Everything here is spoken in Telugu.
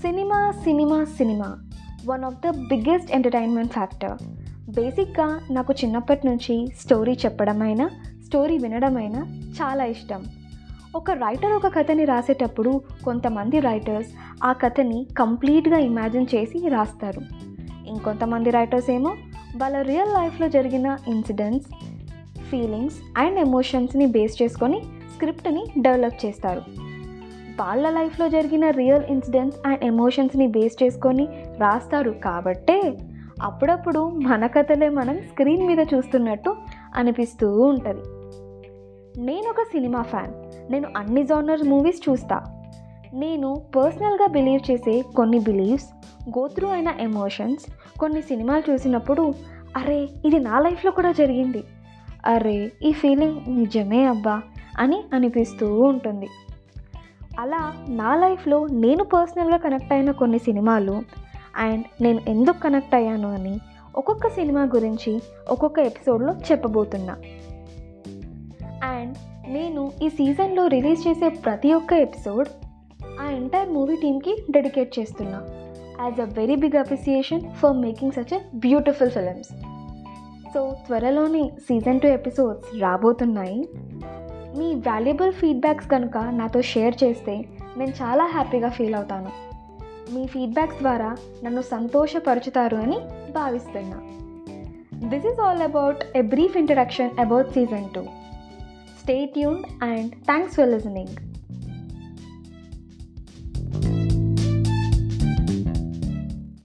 cinema cinema cinema one of the biggest entertainment factor బేసిక్గా నాకు చిన్నప్పటి నుంచి స్టోరీ చెప్పడమైనా స్టోరీ వినడమైనా చాలా ఇష్టం ఒక రైటర్ ఒక కథని రాసేటప్పుడు కొంతమంది రైటర్స్ ఆ కథని కంప్లీట్గా ఇమాజిన్ చేసి రాస్తారు ఇంకొంతమంది రైటర్స్ ఏమో వాళ్ళ రియల్ లైఫ్లో జరిగిన ఇన్సిడెంట్స్ ఫీలింగ్స్ అండ్ ఎమోషన్స్ని బేస్ చేసుకొని స్క్రిప్ట్ని డెవలప్ చేస్తారు వాళ్ళ లైఫ్లో జరిగిన రియల్ ఇన్సిడెంట్స్ అండ్ ఎమోషన్స్ని బేస్ చేసుకొని రాస్తారు కాబట్టే అప్పుడప్పుడు మన కథలే మనం స్క్రీన్ మీద చూస్తున్నట్టు అనిపిస్తూ ఉంటుంది నేను ఒక సినిమా ఫ్యాన్ నేను అన్ని జానర్ మూవీస్ చూస్తా నేను పర్సనల్గా బిలీవ్ చేసే కొన్ని బిలీవ్స్ గోత్రూ అయిన ఎమోషన్స్ కొన్ని సినిమాలు చూసినప్పుడు అరే ఇది నా లైఫ్లో కూడా జరిగింది అరే ఈ ఫీలింగ్ నిజమే అబ్బా అని అనిపిస్తూ ఉంటుంది అలా నా లైఫ్లో నేను పర్సనల్గా కనెక్ట్ అయిన కొన్ని సినిమాలు అండ్ నేను ఎందుకు కనెక్ట్ అయ్యాను అని ఒక్కొక్క సినిమా గురించి ఒక్కొక్క ఎపిసోడ్లో చెప్పబోతున్నా అండ్ నేను ఈ సీజన్లో రిలీజ్ చేసే ప్రతి ఒక్క ఎపిసోడ్ ఆ ఎంటైర్ మూవీ టీమ్కి డెడికేట్ చేస్తున్నా as a very big appreciation for making such a beautiful films so త్వరలోని సీజన్ టూ ఎపిసోడ్స్ రాబోతున్నాయి మీ వాల్యుబుల్ ఫీడ్బ్యాక్స్ కనుక నాతో షేర్ చేస్తే నేను చాలా హ్యాపీగా ఫీల్ అవుతాను మీ ఫీడ్బ్యాక్స్ ద్వారా నన్ను సంతోషపరుచుతారు అని భావిస్తున్నా this is all about a brief introduction about season two stay tuned and thanks for listening